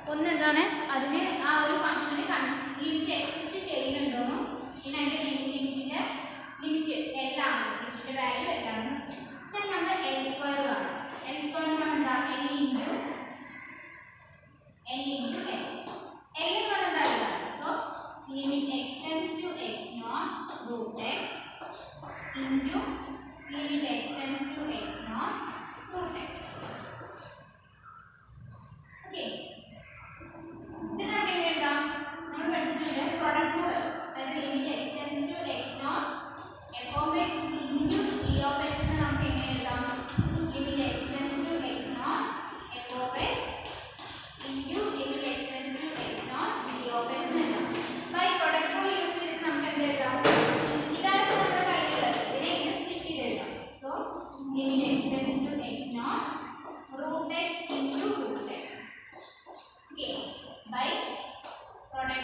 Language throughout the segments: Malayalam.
ഒന്ന് എന്താണ് അതിന് ആ ഒരു ഫംഗ്ഷന് ലിമിറ്റ് എക്സിസ്റ്റ് ചെയ്യുന്നുണ്ടോന്നും പിന്നെ അതിൻ്റെ ലിമിറ്റിൻ്റെ ലിമിറ്റ് എല്ലാണ് ലിമിറ്റിൻ്റെ വാല്യൂ എല്ലാണ് then നമ്മൾ എൽ സ്ക്വയർ കാണും എൽ സ്ക്വയർ എന്ന് പറഞ്ഞാൽ എന്താ L into L into L L എന്ന് പറഞ്ഞാൽ എന്താ ഇതാണ് so limit x tends to x not root x into limit x tends to x not root x okay ഇത് നമുക്ക് എങ്ങനെ എഴുതാം നമ്മൾ പഠിച്ചിട്ടുണ്ട് പ്രോഡക്റ്റ് റൂൾ അതായത് limit x tends to x not f of x into g of x എന്ന് നമുക്ക് എങ്ങനെ എഴുതാം limit x tends to x not f of x into limit x tends to x not g of x എന്ന് എഴുതാം ബൈ പ്രോഡക്റ്റ് റൂൾ യൂസ് ചെയ്തിട്ട് നമുക്ക് എന്ത് എഴുതാം ഇതാണ് ഇപ്പോൾ നമ്മുടെ കയ്യിലുള്ളത് ഇതിനെ ഇങ്ങനെ സ്പ്ലിറ്റ് ചെയ്ത് എഴുതാം so limit x tends to x not root x into root x okay by product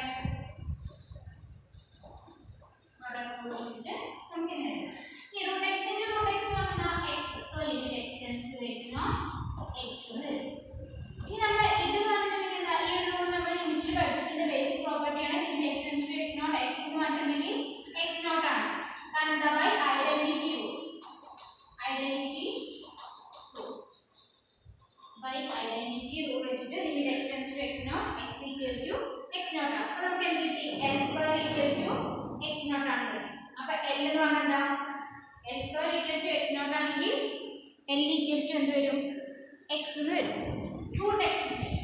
product rule വെച്ചിട്ട് നമുക്ക് ഇങ്ങനെ എഴുതാം ഈ root x into root x എന്ന് പറഞ്ഞാൽ x so limit x tends to x not x എന്ന് വരും ഇനി നമ്മൾ ഇത് എന്ന് പറഞ്ഞിട്ടുണ്ടെങ്കിൽ എന്താ ഈ ഒരു റൂൾ നമ്മൾ ലിമിറ്റിൽ പഠിച്ചിട്ടുണ്ട് ബേസിക് പ്രോപ്പർട്ടിയാണ് limit x tends to x not x എന്ന് പറഞ്ഞിട്ടുണ്ടെങ്കിൽ എക്സ് നോട്ട് ആണ് കാരണം എന്താ by identity rule identity rule by identity rule വെച്ചിട്ട് limit x tends to x not x equal to x not ആണ് അപ്പോൾ നമുക്ക് എന്ത് കിട്ടി l square equal to x not ആണ് കിട്ടി അപ്പോൾ l എന്ന് പറഞ്ഞാൽ എന്താ l square equal to x not ആണെങ്കിൽ l ഈക്വൽ ടു എന്ത് വരും x എന്ന് വരും റൂട്ട് x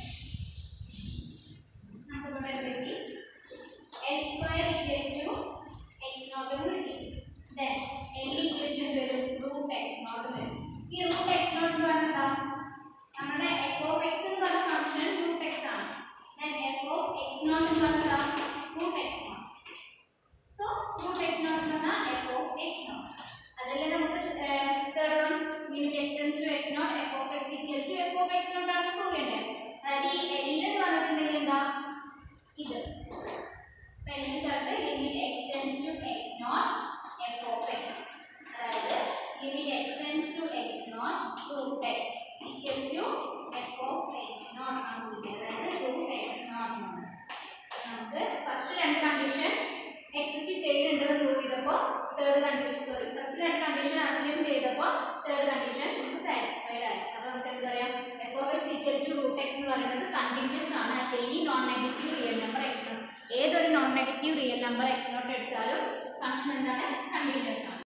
നമുക്ക് ഇവിടെ എന്ത് കിട്ടി l square equal to x not എന്ന് കിട്ടി then l ഈക്വൽ ടു എന്ത് വരും റൂട്ട് x നോട്ട് വരും ഈ റൂട്ട് x നോട്ട് എന്ന് പറഞ്ഞാൽ എന്താ നമ്മുടെ എഫ് ഓഫ് എക്സ് എന്ന് പറഞ്ഞ ഫംഗ്ഷൻ റൂട്ട് എക്സ് ആണ് then f of x not എന്ന് പറഞ്ഞാൽ root x not so root x not എന്ന് പറഞ്ഞാൽ എഫ് ഓഫ് എക്സ് നോട്ട് അതല്ലേ നമുക്ക് third one limit x tends to x not f of x equal to f of x not ആണ് പ്രൂവ് ചെയ്യേണ്ടത് അതായത് ഈ എൽ എന്ന് പറഞ്ഞിട്ടുണ്ടെങ്കിൽ എന്താ ഇത് അപ്പോൾ എല്ലിന് സ്ഥലത്ത് limit x tends to x not f of x അതായത് limit x tends to x not root x equal to f of x not ആണ് കിട്ടിയത് അതായത് റൂട്ട് എക്സ് നോട്ട് ആണ് നമുക്ക് ഫസ്റ്റ് രണ്ട് കണ്ടീഷൻ എക്സിസ്റ്റ് ചെയ്യുന്നുണ്ടെന്ന് പ്രൂവ് ചെയ്തപ്പോൾ തേർഡ് കണ്ടീഷൻ സോറി ഫസ്റ്റ് രണ്ട് കണ്ടീഷൻ അസ്യൂം ചെയ്തപ്പോൾ തേർഡ് കണ്ടീഷൻ നമുക്ക് സാറ്റിസ്ഫൈഡ് ആയി അപ്പോൾ നമുക്ക് എന്താ പറയാം f of x equal to root x എന്ന് പറയുന്നത് കണ്ടിന്യൂസ് ആണ് at any non negative real number x not ഏതൊരു non negative real number x not എടുത്താലും ഫംഗ്ഷൻ എന്താണ് കണ്ടിന്യൂസ് ആണ്